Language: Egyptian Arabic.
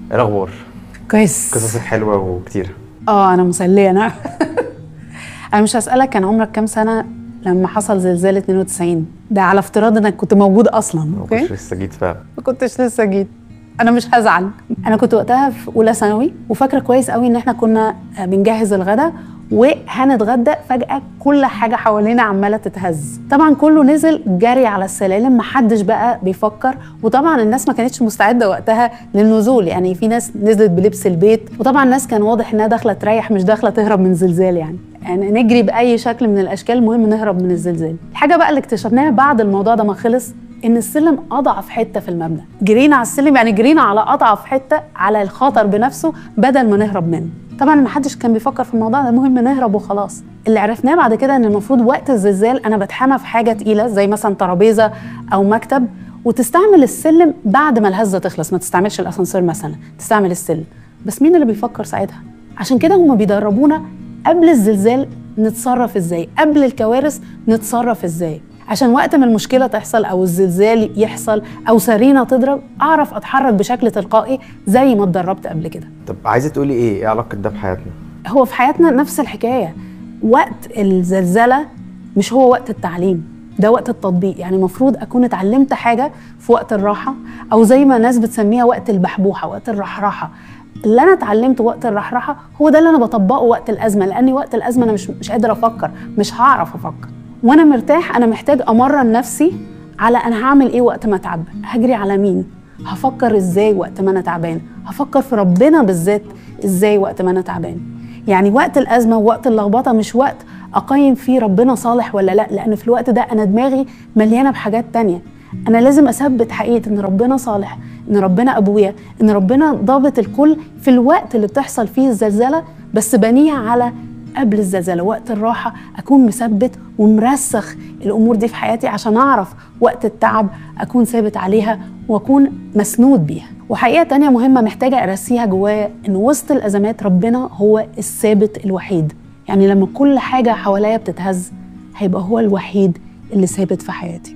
ايه الاخبار كويس قصصك حلوه وكتير اه انا مسليه انا انا مش هسالك كان عمرك كام سنه لما حصل زلزال 92 ده على افتراض انك كنت موجود اصلا ما اوكي كنتش لسه جيت فعلا ما كنتش لسه جيت انا مش هزعل انا كنت وقتها في اولى ثانوي وفاكره كويس قوي ان احنا كنا بنجهز الغدا وهنتغدى فجاه كل حاجه حوالينا عماله تتهز طبعا كله نزل جري على السلالم محدش بقى بيفكر وطبعا الناس ما كانتش مستعده وقتها للنزول يعني في ناس نزلت بلبس البيت وطبعا الناس كان واضح انها داخله تريح مش داخله تهرب من زلزال يعني يعني نجري باي شكل من الاشكال المهم نهرب من الزلزال الحاجه بقى اللي اكتشفناها بعد الموضوع ده ما خلص ان السلم اضعف حته في المبنى جرينا على السلم يعني جرينا على اضعف حته على الخطر بنفسه بدل ما نهرب منه طبعا ما حدش كان بيفكر في الموضوع ده المهم نهرب وخلاص اللي عرفناه بعد كده ان المفروض وقت الزلزال انا بتحمى في حاجه تقيله زي مثلا ترابيزه او مكتب وتستعمل السلم بعد ما الهزه تخلص ما تستعملش الاسانسير مثلا تستعمل السلم بس مين اللي بيفكر ساعتها عشان كده هم بيدربونا قبل الزلزال نتصرف ازاي قبل الكوارث نتصرف ازاي عشان وقت ما المشكلة تحصل أو الزلزال يحصل أو سرينة تضرب أعرف أتحرك بشكل تلقائي زي ما اتدربت قبل كده طب عايزه تقولي ايه ايه علاقه ده بحياتنا هو في حياتنا نفس الحكاية وقت الزلزلة مش هو وقت التعليم ده وقت التطبيق يعني المفروض أكون اتعلمت حاجة في وقت الراحة أو زي ما ناس بتسميها وقت البحبوحة وقت الرحراحة اللي انا اتعلمته وقت الرحراحه هو ده اللي انا بطبقه وقت الازمه لاني وقت الازمه انا مش مش قادر افكر مش هعرف افكر وانا مرتاح انا محتاج امرن نفسي على انا هعمل ايه وقت ما اتعب هجري على مين هفكر ازاي وقت ما انا تعبان هفكر في ربنا بالذات ازاي وقت ما انا تعبان يعني وقت الازمه ووقت اللخبطه مش وقت اقيم فيه ربنا صالح ولا لا لان في الوقت ده انا دماغي مليانه بحاجات تانية انا لازم اثبت حقيقه ان ربنا صالح ان ربنا ابويا ان ربنا ضابط الكل في الوقت اللي بتحصل فيه الزلزله بس بنيها على قبل الزلزال وقت الراحة أكون مثبت ومرسخ الأمور دي في حياتي عشان أعرف وقت التعب أكون ثابت عليها وأكون مسنود بيها وحقيقة تانية مهمة محتاجة أرسيها جوايا إن وسط الأزمات ربنا هو الثابت الوحيد يعني لما كل حاجة حواليا بتتهز هيبقى هو الوحيد اللي ثابت في حياتي